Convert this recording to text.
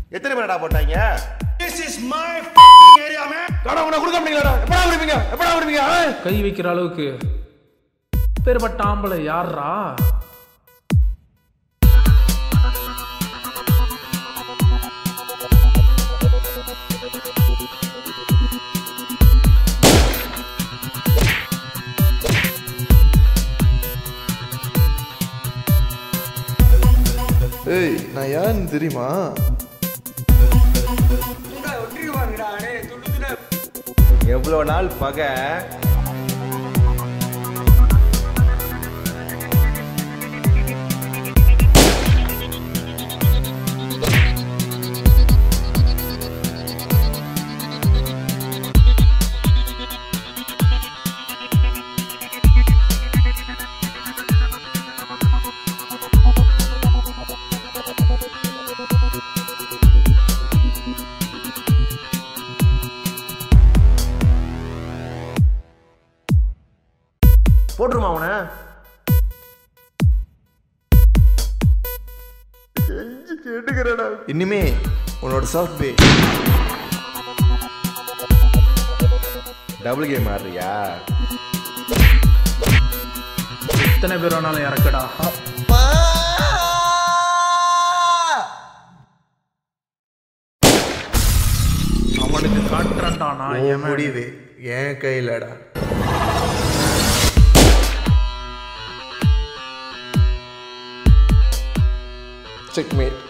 எத்தனை பேரடா போட்டாங்க கடை உனக்கு கொடுக்க முடியலடா எப்படா கொடுப்பீங்க எப்படா கொடுப்பீங்க ஆ? கை வைக்கிற அளவுக்கு பேர்பட்ட ஆம்பளை யார்ரா ஏய் நான் யாருன்னு தெரியுமா எவ்வளோ நாள் பகை போட்டுருமா அவனை இனிமே உன்னோட சாஃப்ட் பே டபுள் கேம் ஆடுறியா எத்தனை பேர் வேணாலும் இறக்குடா அவனுக்கு காட்டுறேன்டா நான் உன் என் முடிவு என் கையிலடா செக்மேட்